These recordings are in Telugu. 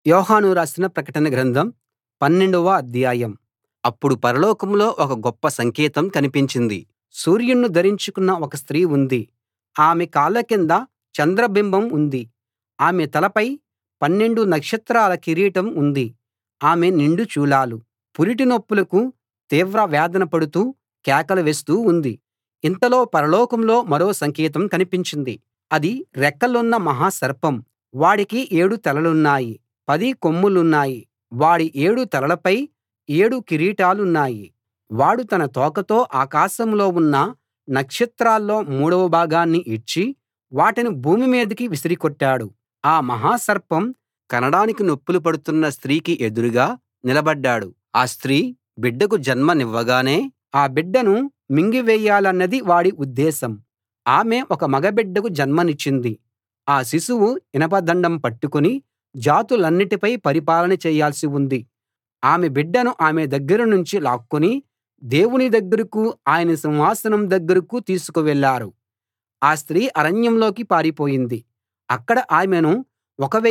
యోహాను రాసిన ప్రకటన గ్రంథం పన్నెండవ అధ్యాయం అప్పుడు పరలోకంలో ఒక గొప్ప సంకేతం కనిపించింది సూర్యుణ్ణి ధరించుకున్న ఒక స్త్రీ ఉంది ఆమె కాళ్ళ కింద చంద్రబింబం ఉంది ఆమె తలపై పన్నెండు నక్షత్రాల కిరీటం ఉంది ఆమె నిండు చూలాలు పురిటి నొప్పులకు తీవ్ర వేదన పడుతూ కేకలు వేస్తూ ఉంది ఇంతలో పరలోకంలో మరో సంకేతం కనిపించింది అది రెక్కలున్న మహా సర్పం వాడికి ఏడు తలలున్నాయి పది కొమ్ములున్నాయి వాడి ఏడు తలలపై ఏడు కిరీటాలున్నాయి వాడు తన తోకతో ఆకాశంలో ఉన్న నక్షత్రాల్లో మూడవ భాగాన్ని ఈడ్చి వాటిని భూమి మీదికి విసిరికొట్టాడు ఆ మహా సర్పం కనడానికి నొప్పులు పడుతున్న స్త్రీకి ఎదురుగా నిలబడ్డాడు ఆ స్త్రీ బిడ్డకు జన్మనివ్వగానే ఆ బిడ్డను మింగివేయాలన్నది వాడి ఉద్దేశం ఆమె ఒక మగ బిడ్డకు జన్మనిచ్చింది ఆ శిశువు ఇనప దండం పట్టుకుని జాతులన్నిటిపై పరిపాలన చేయాల్సి ఉంది ఆమె బిడ్డను ఆమె దగ్గర నుంచి లాక్కుని దేవుని దగ్గరకూ ఆయన సింహాసనం దగ్గరకూ తీసుకు వెళ్ళారు ఆ స్త్రీ అరణ్యంలోకి పారిపోయింది అక్కడ ఆమెను 1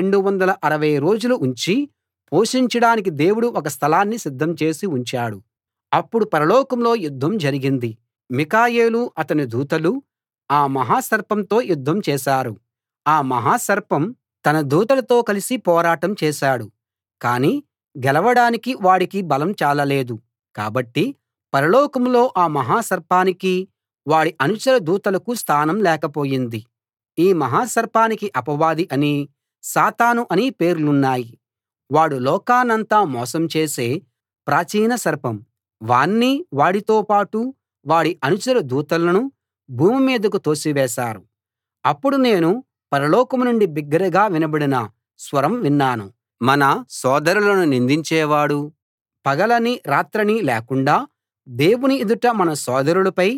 260 రోజులు ఉంచి పోషించడానికి దేవుడు ఒక స్థలాన్ని సిద్ధం చేసి ఉంచాడు అప్పుడు పరలోకంలో యుద్ధం జరిగింది మిఖాయేలు అతని దూతలు ఆ మహా సర్పంతో యుద్ధం చేశారు ఆ మహా సర్పం తన దూతలతో కలిసి పోరాటం చేశాడు కానీ గెలవడానికి వాడికి బలం చాలలేదు కాబట్టి పరలోకంలో ఆ మహా సర్పానికీ వాడి అనుచర దూతలకు స్థానం లేకపోయింది ఈ మహా సర్పానికి అపవాది అనీ సాతాను అనీ పేర్లున్నాయి వాడు లోకాన్నంతా మోసం చేసే ప్రాచీన సర్పం వాణ్ణి వాడితో పాటు వాడి అనుచర దూతలను భూమి మీదకు తోసివేశారు అప్పుడు నేను పరలోకం నుండి బిగ్గరగా వినబడిన స్వరం విన్నాను మన సోదరులను నిందించేవాడు పగలనీ రాత్రనీ లేకుండా దేవుని ఎదుట మన సోదరులపై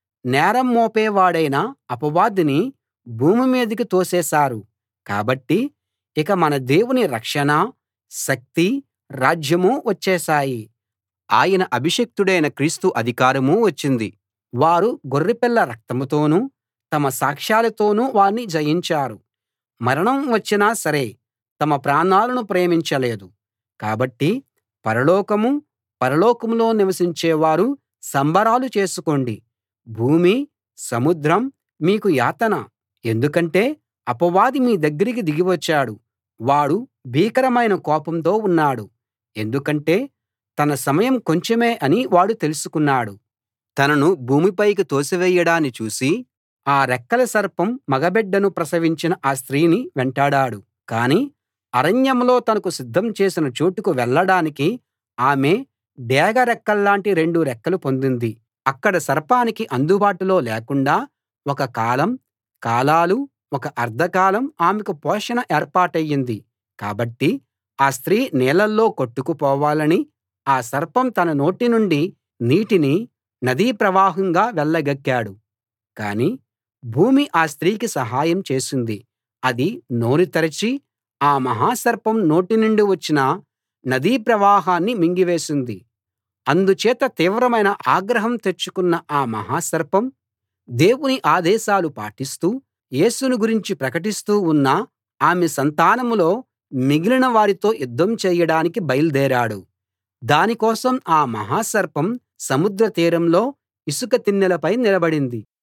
నేరం మోపేవాడైన అపవాదిని భూమి మీదికి తోసేశారు కాబట్టి ఇక మన దేవుని రక్షణ శక్తి రాజ్యమూ వచ్చేశాయి ఆయన అభిషిక్తుడైన క్రీస్తు అధికారమూ వచ్చింది వారు గొర్రెపిల్ల రక్తంతోనూ తమ సాక్ష్యాలతోనూ వాణ్ణి జయించారు మరణం వచ్చినా సరే తమ ప్రాణాలను ప్రేమించలేదు కాబట్టి పరలోకమూ పరలోకంలో నివసించేవారు సంబరాలు చేసుకోండి భూమీ సముద్రం మీకు యాతన ఎందుకంటే అపవాది మీ దగ్గరికి దిగి వచ్చాడు వాడు భీకరమైన కోపంతో ఉన్నాడు ఎందుకంటే తన సమయం కొంచెమే అని వాడు తెలుసుకున్నాడు తనను భూమిపైకి తోసివేయడాన్ని చూసి ఆ రెక్కల సర్పం మగబిడ్డను ప్రసవించిన ఆ స్త్రీని వెంటాడాడు కాని అరణ్యంలో తనకు సిద్ధం చేసిన చోటుకు వెళ్ళడానికి ఆమె డేగ రెక్కల్లాంటి రెండు రెక్కలు పొందింది అక్కడ సర్పానికి అందుబాటులో లేకుండా ఒక కాలం కాలాలు ఒక అర్థకాలం ఆమెకు పోషణ ఏర్పాటయింది కాబట్టి ఆ స్త్రీ నీళ్ళల్లో కొట్టుకుపోవాలని ఆ సర్పం తన నోటి నుండి నీటిని నదీ ప్రవాహంగా వెళ్ళగక్కాడు కాని భూమి ఆ స్త్రీకి సహాయం చేసింది అది నోరు తెరచి ఆ మహా సర్పం నోటి నుండి వచ్చిన నదీ ప్రవాహాన్ని మింగివేసింది అందుచేత తీవ్రమైన ఆగ్రహం తెచ్చుకున్న ఆ మహా సర్పం దేవుని ఆదేశాలు పాటిస్తూ యేసును గురించి ప్రకటిస్తూ ఉన్న ఆమె సంతానంలో మిగిలిన వారితో యుద్ధం చేయడానికి బయల్దేరాడు దాని కోసం ఆ మహా సర్పం సముద్ర తీరంలో ఇసుక తిన్నెలపై నిలబడింది